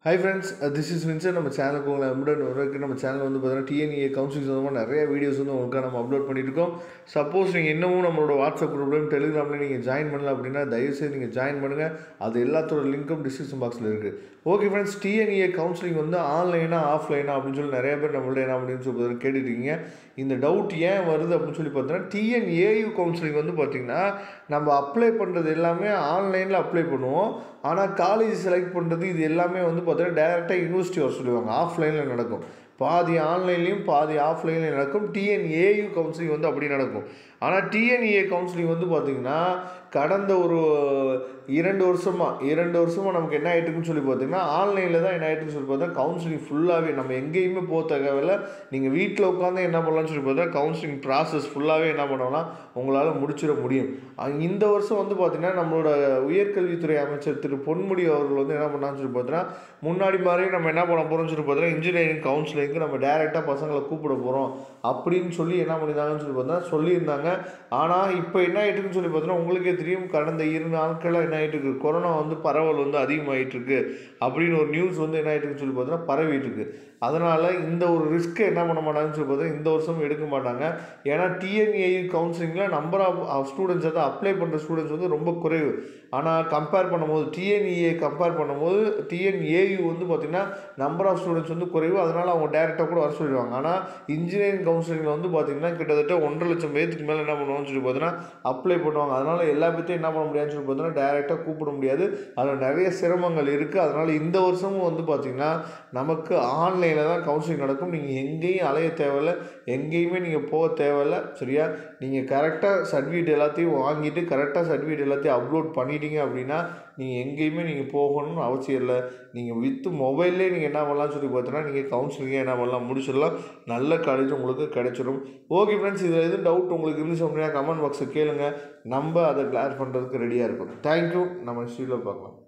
high friends this is வின்சர் நம்ம சேனலுக்கு உங்களை அப்டேட் வரைக்கும் நம்ம சேனல் வந்து பார்த்தீங்கன்னா டிஎன்ஏ கவுன்சிலிங் சம்மந்தமாக நிறைய வீடியோஸ் வந்து உங்களுக்கு நம்ம அப்லோட் பண்ணிட்டு இருக்கோம் சப்போஸ் நீங்கள் இன்னமும் நம்மளோட வாட்ஸ்அப் குரூப்லையும் டெலிகிராம்லையும் நீங்கள் ஜாயின் பண்ணல அப்படின்னா தயவுசெய்து நீங்கள் ஜாயின் பண்ணுங்கள் அது எல்லாத்தோட லிங்க்கும் டிஸ்கிரிப்ஷன் பாக்ஸில் இருக்குது ஓகே ஃப்ரெண்ட்ஸ் டிஎன்ஏ கவுன்சிலிங் வந்து ஆன்லைனா ஆஃப்லைனா அப்படின்னு சொல்லி நிறைய பேர் நம்மள்ட்ட என்ன அப்படின்னு சொல்லி பார்த்தீங்கன்னா கேட்டுருக்கீங்க இந்த டவுட் ஏன் வருது அப்படின்னு சொல்லி பார்த்தீங்கன்னா டிஎன்ஏயு கவுன்சிலிங் வந்து பார்த்திங்கன்னா நம்ம அப்ளை பண்ணுறது எல்லாமே ஆன்லைனில் அப்ளை பண்ணுவோம் ஆனால் காலேஜ் செலக்ட் பண்ணுறது இது எல்லாமே வந்து பார்த்தீங்கன்னா டேரெக்டாக யூனிவர்சிட்டி வர சொல்லுவாங்க ஆஃப்லைனில் நடக்கும் பாதி ஆன்லைன்லேயும் பாதி ஆஃப்லைன்லேயும் நடக்கும் டிஎன்ஏயு கவுன்சிலிங் வந்து அப்படி நடக்கும் ஆனால் டிஎன்ஏ கவுன்சிலிங் வந்து பார்த்திங்கன்னா கடந்த ஒரு இரண்டு வருஷமாக இரண்டு வருஷமாக நமக்கு என்ன ஆகிட்டுருக்குன்னு சொல்லி பார்த்தீங்கன்னா ஆன்லைனில் தான் என்ன ஆகிட்டுன்னு சொல்லி பார்த்தா கவுன்சிலிங் ஃபுல்லாகவே நம்ம எங்கேயுமே போக தேவையில்ல நீங்கள் வீட்டில் உட்காந்து என்ன பண்ணலாம்னு சொல்லி பார்த்தா கவுன்சிலிங் ப்ராசஸ் ஃபுல்லாகவே என்ன பண்ணோம்னா உங்களால் முடிச்சிட முடியும் அஹ் இந்த வருஷம் வந்து பார்த்திங்கன்னா நம்மளோட உயர்கல்வித்துறை அமைச்சர் திரு பொன்முடி அவர்கள் வந்து என்ன பண்ணான்னு சொல்லி பார்த்தீங்கன்னா முன்னாடி மாதிரி நம்ம என்ன பண்ண போகிறோம்னு சொல்லி பார்த்தீங்கன்னா இன்ஜினியரிங் கவுன்சிலிங்க்கு நம்ம டேரெக்டாக பசங்களை கூப்பிட போகிறோம் அப்படின்னு சொல்லி என்ன பண்ணியிருந்தாங்கன்னு சொல்லி பார்த்தீங்கன்னா சொல்லியிருந்தாங்க ஆனால் இப்போ என்ன ஆகிட்டுன்னு சொல்லி பார்த்தீங்கன்னா உங்களுக்கே தெரியும் கடந்த இரு நாட்களாக என்ன ஆகிட்டு இருக்கு கொரோனா வந்து பரவல் வந்து அதிகமாகிட்டு இருக்கு அப்படின்னு ஒரு நியூஸ் வந்து என்ன ஆகிட்டுன்னு சொல்லி பார்த்தீங்கன்னா பரவிட்டு இருக்கு அதனால் இந்த ஒரு ரிஸ்க்கை என்ன பண்ண மாட்டாங்கன்னு சொல்லி பார்த்தீங்கன்னா இந்த வருஷம் எடுக்க மாட்டாங்க ஏன்னா டிஎன்ஏ கவுன்சிலிங்கில் நம்பர் ஆஃப் ஸ்டூடெண்ட்ஸ் வந்து அப்ளை பண்ணுற ஸ்டூடெண்ட்ஸ் வந்து ரொம்ப குறைவு ஆனால் கம்பேர் பண்ணும்போது டிஎன்இஏ கம்பேர் பண்ணும்போது டிஎன்ஏயு வந்து பார்த்திங்கன்னா நம்பர் ஆஃப் ஸ்டூடெண்ட்ஸ் வந்து குறைவு அதனால் அவங்க டேரெக்டாக கூட வர சொல்லிடுவாங்க ஆனால் இன்ஜினியரிங் கவுன்சிலிங்கில் வந்து பார்த்திங்கன்னா கிட்டத்தட்ட ஒன்றரை லட்சம் பேத்துக்கு மேலே என்ன பண்ணுவாங்கன்னு சொல்லி பார்த்தீங்கன்னா அப்ளை பண்ணுவாங்க அதனால் எல்லா பேர்த்தையும் என்ன பண்ண முடியாதுன்னு சொல்லி பார்த்தீங்கன்னா டேரெக்டாக கூப்பிட முடியாது அதில் நிறைய சிரமங்கள் இருக்குது அதனால் இந்த வருஷமும் வந்து பார்த்திங்கன்னா நமக்கு ஆன்லைனில் தான் கவுன்சிலிங் நடக்கும் நீங்கள் எங்கேயும் அலைய தேவையில்ல எங்கேயுமே நீங்கள் போக தேவையில்ல சரியா நீங்கள் கரெக்டாக சர்டிஃபிகேட் எல்லாத்தையும் வாங்கிட்டு கரெக்டாக சர்டிஃபிகேட் எல்லாத்தையும் அப்லோட் பண்ணிட்டீங்க அப்படின்னா நீங்கள் எங்கேயுமே நீங்கள் போகணும்னு அவசியம் இல்லை நீங்கள் வித்து மொபைல்லே நீங்கள் என்ன பண்ணலாம்னு சொல்லி பார்த்தீங்கன்னா நீங்கள் கவுன்சிலிங்கே என்ன பண்ணலாம் முடிச்சிடலாம் நல்ல காலேஜ் உங்களுக்கு கிடைச்சிடும் ஓகே ஃப்ரெண்ட்ஸ் இதில் எதுவும் டவுட் உங்களுக்கு இருந்துச்சு அப்படின்னா கமெண்ட் பாக்ஸை கேளுங்க நம்ம அதை கிளார் பண்ணுறதுக்கு ரெடியாக இருக்கும் தேங்க்யூ நம்ம ஸ்ரீல பார்க்கலாம்